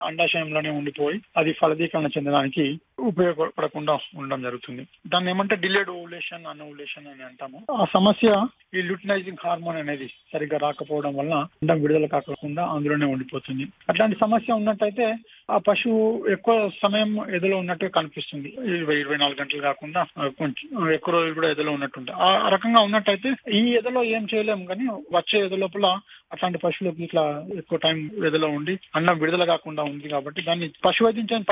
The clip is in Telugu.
అండాశయంలోనే ఉండిపోయి అది ఫలదీకరణ చెందడానికి ఉపయోగపడకుండా ఉండడం జరుగుతుంది దాన్ని ఏమంటే డిలేడ్ ఓవులేషన్ అన్ ఓవులేషన్ అని అంటాము ఆ సమస్య ఈ ల్యూటినైజింగ్ హార్మోన్ అనేది సరిగ్గా రాకపోవడం వల్ల అండం విడుదల కాకుండా అందులోనే ఉండిపోతుంది అట్లాంటి సమస్య ఉన్నట్టయితే ఆ పశువు ఎక్కువ సమయం ఎదలో ఉన్నట్టుగా కనిపిస్తుంది ఇరవై ఇరవై నాలుగు గంటలు కాకుండా ఆ, కొంచెం ఎక్కువ రోజులు కూడా ఎదలో ఉన్నట్టుంటుంది ఆ రకంగా ఉన్నట్టయితే ఈ ఎదలో ఏం చేయలేము కానీ వచ్చే ఎద లోపల అట్లాంటి పశువులకు ఇట్లా ఎక్కువ టైం ఎదలో ఉండి అన్నం విడుదల కాకుండా ఉంది కాబట్టి దాన్ని పశు వైద్యం